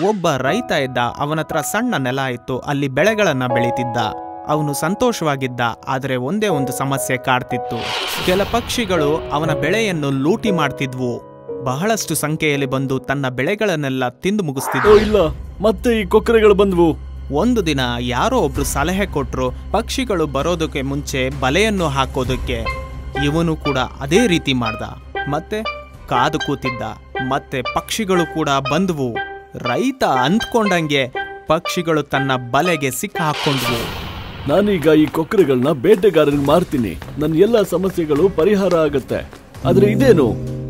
ಒಬ್ಬ ರೈತ ಇದ್ದ ಅವನ ಹತ್ರ ಸಣ್ಣ ನೆಲ ಇತ್ತು ಅಲ್ಲಿ ಬೆಳೆಗಳನ್ನ ಬೆಳೀತಿದ್ದ ಅವನು ಸಂತೋಷವಾಗಿದ್ದ ಆದರೆ ಒಂದೇ ಒಂದು ಸಮಸ್ಯೆ ಕಾಡ್ತಿತ್ತು ಕೆಲ ಪಕ್ಷಿಗಳು ಅವನ ಬೆಳೆಯನ್ನು ಲೂಟಿ ಮಾಡ್ತಿದ್ವು ಬಹಳಷ್ಟು ಸಂಖ್ಯೆಯಲ್ಲಿ ಬಂದು ತನ್ನ ಬೆಳೆಗಳನ್ನೆಲ್ಲ ತಿಂದು ಓ ಮುಗಿಸ್ತಿದ್ವು ಇಲ್ಲ ಮತ್ತೆ ಈ ಕೊಕ್ಕರೆಗಳು ಬಂದ್ವು ಒಂದು ದಿನ ಯಾರೋ ಒಬ್ರು ಸಲಹೆ ಕೊಟ್ರು ಪಕ್ಷಿಗಳು ಬರೋದಕ್ಕೆ ಮುಂಚೆ ಬಲೆಯನ್ನು ಹಾಕೋದಕ್ಕೆ ಇವನು ಕೂಡ ಅದೇ ರೀತಿ ಮಾಡ್ದ ಮತ್ತೆ ಕಾದು ಕೂತಿದ್ದ ಮತ್ತೆ ಪಕ್ಷಿಗಳು ಕೂಡ ಬಂದ್ವು ರೈತ ಅಂದ್ಕೊಂಡಂಗೆ ಪಕ್ಷಿಗಳು ತನ್ನ ಬಲೆಗೆ ಸಿಕ್ಕ ಹಾಕೊಂಡ್ವು ನಾನೀಗ ಈ ಕೊಕ್ಕರೆಗಳನ್ನ ಬೇಟೆಗಾರರಿಗೆ ಮಾರ್ತೀನಿ ನನ್ನ ಎಲ್ಲ ಸಮಸ್ಯೆಗಳು ಪರಿಹಾರ ಆಗತ್ತೆ ಆದ್ರೆ ಇದೇನು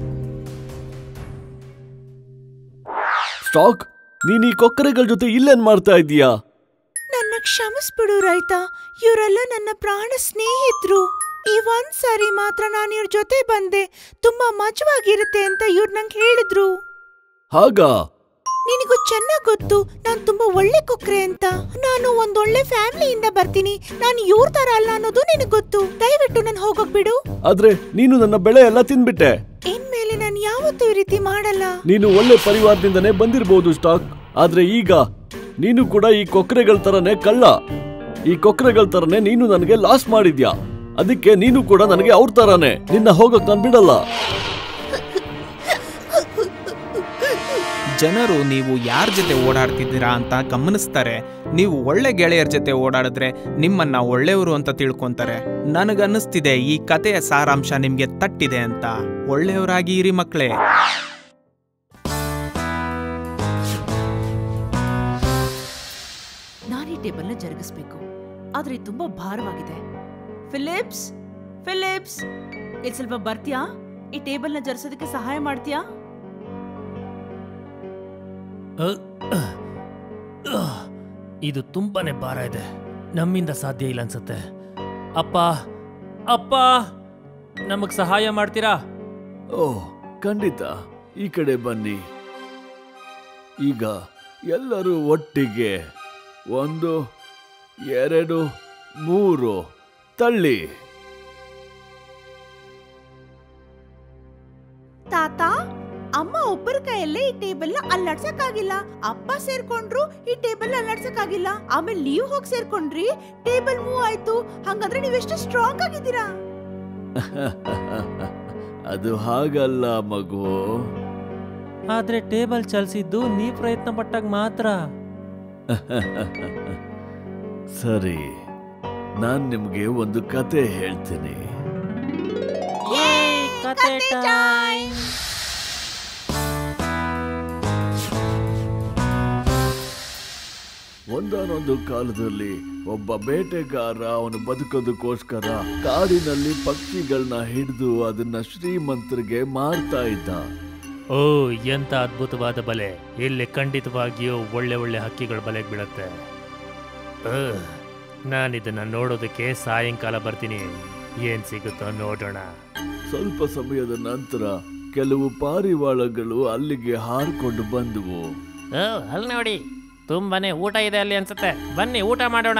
ಸ್ಟಾಕ್ ನೀನ್ ಈ ಕೊಕ್ಕರೆಗಳ ಜೊತೆ ಇಲ್ಲೇನ್ ಮಾಡ್ತಾ ಇದೀಯಾ ನನ್ನ ಕ್ಷಮಿಸ್ಬಿಡು ರೈತ ಇವರೆಲ್ಲ ನನ್ನ ಪ್ರಾಣ ಸ್ನೇಹಿತರು ಈ ಒಂದ್ ಸಾರಿ ಮಾತ್ರ ನಾನು ಇವ್ರ ಜೊತೆ ಬಂದೆ ತುಂಬಾ ಮಜವಾಗಿರುತ್ತೆ ಅಂತ ಇವ್ರು ನಂಗೆ ಹೇಳಿದ್ರು ಹಾಗಾ ನಿನಗೂ ಚೆನ್ನಾಗ್ ಗೊತ್ತು ನಾನ್ ತುಂಬಾ ಒಳ್ಳೆ ಕೊಕ್ರೆ ಅಂತ ನಾನು ಒಂದ್ ಒಳ್ಳೆ ಫ್ಯಾಮಿಲಿಯಿಂದ ಬರ್ತೀನಿ ನಾನು ಇವ್ರ ತರ ಅಲ್ಲ ಅನ್ನೋದು ನಿನಗ್ ಗೊತ್ತು ದಯವಿಟ್ಟು ನನ್ ಹೋಗೋಕ್ ಬಿಡು ಆದ್ರೆ ನೀನು ನನ್ನ ಬೆಳೆ ಎಲ್ಲ ತಿನ್ಬಿಟ್ಟೆ ಇನ್ಮೇಲೆ ನಾನು ಯಾವತ್ತೂ ಈ ರೀತಿ ಮಾಡಲ್ಲ ನೀನು ಒಳ್ಳೆ ಪರಿವಾರದಿಂದನೇ ಬಂದಿರಬಹುದು ಸ್ಟಾಕ್ ಆದ್ರೆ ಈಗ ನೀನು ಕೂಡ ಈ ಕೊಕ್ಕರೆಗಳ ತರನೇ ಕಳ್ಳ ಈ ಕೊಕ್ಕರೆಗಳ ತರನೇ ನೀನು ನನಗೆ ಲಾಸ್ ಮಾಡಿದ್ಯಾ ಅದಕ್ಕೆ ನೀನು ಕೂಡ ನನಗೆ ಅವ್ರ ತರಾನೇ ನಿನ್ನ ಹೋಗಕ್ ನಾನ್ ಬಿಡಲ್ಲ ಜನರು ನೀವು ಯಾರ ಜೊತೆ ಓಡಾಡ್ತಿದ್ದೀರಾ ಅಂತ ಗಮನಿಸ್ತಾರೆ ನೀವು ಒಳ್ಳೆ ಗೆಳೆಯರ ಜೊತೆ ಓಡಾಡಿದ್ರೆ ನಿಮ್ಮನ್ನ ಒಳ್ಳೆಯವರು ಅಂತ ತಿಳ್ಕೊಂತಾರೆ ನನಗನ್ನಿಸ್ತಿದೆ ಈ ಕಥೆಯ ಸಾರಾಂಶ ನಿಮ್ಗೆ ತಟ್ಟಿದೆ ಅಂತ ಒಳ್ಳೆಯವರಾಗಿ ಇರಿ ಮಕ್ಕಳೇ ನಾನು ಈ ಟೇಬಲ್ನ ಜರುಗಿಸ್ಬೇಕು ಆದ್ರೆ ಇದು ತುಂಬಾ ಭಾರವಾಗಿದೆ ಫಿಲಿಪ್ಸ್ ಫಿಲಿಪ್ಸ್ ಇಲ್ಲಿ ಸ್ವಲ್ಪ ಬರ್ತೀಯಾ ಈ ಟೇಬಲ್ನ ಜರ್ಸೋದಕ್ಕೆ ಸಹಾಯ ಮಾಡ್ತೀಯಾ ಇದು ತುಂಬಾನೇ ಭಾರ ಇದೆ ನಮ್ಮಿಂದ ಸಾಧ್ಯ ಇಲ್ಲ ಅನ್ಸುತ್ತೆ ಅಪ್ಪ ಅಪ್ಪ ನಮಗ್ ಸಹಾಯ ಮಾಡ್ತೀರಾ ಓ ಖಂಡಿತ ಈ ಕಡೆ ಬನ್ನಿ ಈಗ ಎಲ್ಲರೂ ಒಟ್ಟಿಗೆ ಒಂದು ಎರಡು ಮೂರು ತಳ್ಳಿ ತಾತ ಅಮ್ಮ ಒಬ್ಬರ ಕೈಯಲ್ಲೇ ಈ ಟೇಬಲ್ ನ ಅಲ್ಲಾಡ್ಸಕ್ಕಾಗಿಲ್ಲ ಅಪ್ಪ ಸೇರ್ಕೊಂಡ್ರು ಈ ಟೇಬಲ್ ಅಲ್ಲಾಡ್ಸಕ್ಕಾಗಿಲ್ಲ ಆಮೇಲೆ ನೀವು ಹೋಗಿ ಸೇರ್ಕೊಂಡ್ರಿ ಟೇಬಲ್ ಮೂವ್ ಆಯ್ತು ಹಂಗಂದ್ರೆ ನೀವೆಷ್ಟು ಸ್ಟ್ರಾಂಗ್ ಆಗಿದ್ದೀರಾ ಅದು ಹಾಗಲ್ಲ ಮಗು ಆದ್ರೆ ಟೇಬಲ್ ಚಲಿಸಿದ್ದು ನೀ ಪ್ರಯತ್ನ ಪಟ್ಟಾಗ ಮಾತ್ರ ಸರಿ ನಾನ್ ನಿಮ್ಗೆ ಒಂದು ಕತೆ ಹೇಳ್ತೀನಿ ಕತೆ time. ಒಂದಾನೊಂದು ಕಾಲದಲ್ಲಿ ಒಬ್ಬ ಬೇಟೆಗಾರ ಅವನು ಬದುಕೋದಕ್ಕೋಸ್ಕರ ಕಾಡಿನಲ್ಲಿ ಪಕ್ಷಿಗಳನ್ನ ಹಿಡಿದು ಅದನ್ನ ಶ್ರೀಮಂತರಿಗೆ ಮಾರ್ತಾ ಇದ್ದ ಓ ಎಂತ ಅದ್ಭುತವಾದ ಬಲೆ ಇಲ್ಲಿ ಖಂಡಿತವಾಗಿಯೂ ಒಳ್ಳೆ ಒಳ್ಳೆ ಹಕ್ಕಿಗಳ ಬಲೆಗೆ ಬೀಳುತ್ತೆ ನಾನಿದನ್ನ ನೋಡೋದಕ್ಕೆ ಸಾಯಂಕಾಲ ಬರ್ತೀನಿ ಏನ್ ಸಿಗುತ್ತೋ ನೋಡೋಣ ಸ್ವಲ್ಪ ಸಮಯದ ನಂತರ ಕೆಲವು ಪಾರಿವಾಳಗಳು ಅಲ್ಲಿಗೆ ಹಾರ್ಕೊಂಡು ಬಂದವು ಓ ಅಲ್ಲಿ ನೋಡಿ ತುಂಬಾನೇ ಊಟ ಇದೆ ಅಲ್ಲಿ ಅನ್ಸುತ್ತೆ ಬನ್ನಿ ಊಟ ಮಾಡೋಣ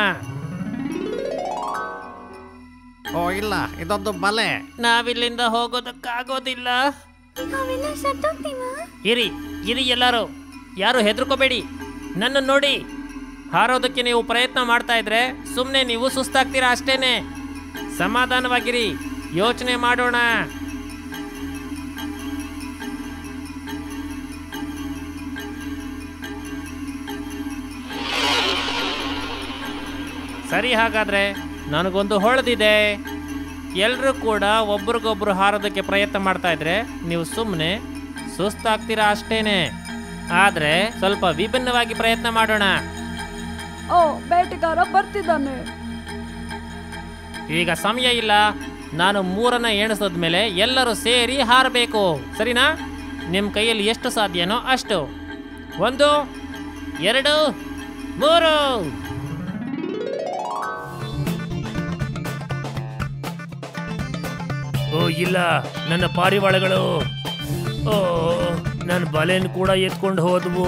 ಓ ಇಲ್ಲ ಇದೊಂದು ಬಲೆ ನಾವಿಲ್ಲಿಂದ ಹೋಗೋದಕ್ಕಾಗೋದಿಲ್ಲ ಇರಿ ಇರಿ ಎಲ್ಲರೂ ಯಾರು ಹೆದರ್ಕೋಬೇಡಿ ನನ್ನ ನೋಡಿ ಹಾರೋದಕ್ಕೆ ನೀವು ಪ್ರಯತ್ನ ಮಾಡ್ತಾ ಇದ್ರೆ ಸುಮ್ಮನೆ ನೀವು ಸುಸ್ತಾಗ್ತೀರಾ ಅಷ್ಟೇನೆ ಸಮಾಧಾನವಾಗಿರಿ ಯೋಚನೆ ಮಾಡೋಣ ಸರಿ ಹಾಗಾದ್ರೆ ನನಗೊಂದು ಹೊಳೆದಿದೆ ಎಲ್ಲರೂ ಕೂಡ ಒಬ್ರಿಗೊಬ್ರು ಹಾರೋದಕ್ಕೆ ಪ್ರಯತ್ನ ಮಾಡ್ತಾ ಇದ್ರೆ ನೀವು ಸುಮ್ಮನೆ ಸುಸ್ತಾಗ್ತೀರಾ ಅಷ್ಟೇನೆ ಆದ್ರೆ ಸ್ವಲ್ಪ ವಿಭಿನ್ನವಾಗಿ ಪ್ರಯತ್ನ ಮಾಡೋಣ ಓ ಬೇಟೆಗಾರ ಬರ್ತಿದ್ದಾನೆ ಈಗ ಸಮಯ ಇಲ್ಲ ನಾನು ಮೂರನ್ನ ಎಣಿಸೋದ್ಮೇಲೆ ಎಲ್ಲರೂ ಸೇರಿ ಹಾರಬೇಕು ಸರಿನಾ ನಿಮ್ಮ ಕೈಯಲ್ಲಿ ಎಷ್ಟು ಸಾಧ್ಯನೋ ಅಷ್ಟು ಒಂದು ಎರಡು ಮೂರು ಓ ಇಲ್ಲ ನನ್ನ ಪಾರಿವಾಳಗಳು ಓ ನನ್ನ ಬಲೆನ್ ಕೂಡ ಎತ್ಕೊಂಡು ಹೋದ್ವು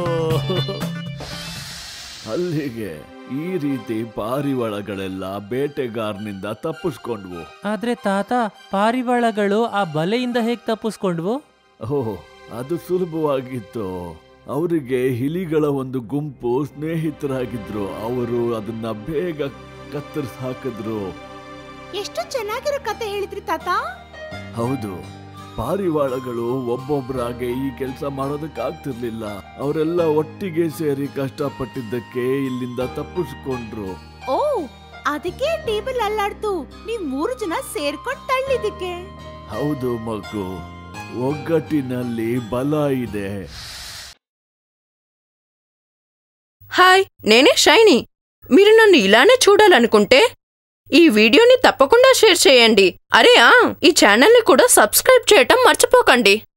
ಅಲ್ಲಿಗೆ ಈ ರೀತಿ ಪಾರಿವಾಳಗಳೆಲ್ಲ ಬೇಟೆಗಾರನಿಂದ ತಪ್ಪಿಸ್ಕೊಂಡ್ವು ಆದ್ರೆ ತಾತ ಪಾರಿವಾಳಗಳು ಆ ಬಲೆಯಿಂದ ಹೇಗೆ ತಪ್ಪಿಸ್ಕೊಂಡ್ವು ಓಹ್ ಅದು ಸುಲಭವಾಗಿತ್ತು ಅವರಿಗೆ ಹಿಲಿಗಳ ಒಂದು ಗುಂಪು ಸ್ನೇಹಿತರಾಗಿದ್ರು ಅವರು ಅದನ್ನ ಬೇಗ ಕತ್ತರಿಸಿ ಹಾಕಿದ್ರು ಎಷ್ಟು ಚೆನ್ನಾಗಿರೋ ಕತೆ ಹೇಳಿದ್ರಿ ತಾತ ಹೌದು ಪಾರಿವಾಳಗಳು ಒಬ್ಬೊಬ್ಬರಾಗೆ ಈ ಕೆಲಸ ಮಾಡೋದಕ್ಕಾಗ್ತಿರ್ಲಿಲ್ಲ ಅವರೆಲ್ಲ ಒಟ್ಟಿಗೆ ಸೇರಿ ಕಷ್ಟಪಟ್ಟಿದ್ದಕ್ಕೆ ಇಲ್ಲಿಂದ ತಪ್ಪಿಸ್ಕೊಂಡ್ರು ಓ ಅದಕ್ಕೆ ಟೇಬಲ್ ಅಲ್ಲಾಡ್ತು ನೀವ್ ಮೂರು ಜನ ಸೇರ್ಕೊಂಡ್ ತಳ್ಳಿದಕ್ಕೆ ಹೌದು ಮಗು ಒಗ್ಗಟ್ಟಿನಲ್ಲಿ ಬಲ ಇದೆ హాయ్ నేనే షైనీ మీరు నన్ను ఇలానే చూడాలనుకుంటే ఈ వీడియోని తప్పకుండా షేర్ చేయండి అరే ఆ ఈ ఛానల్ని కూడా సబ్స్క్రైబ్ చేయటం మర్చిపోకండి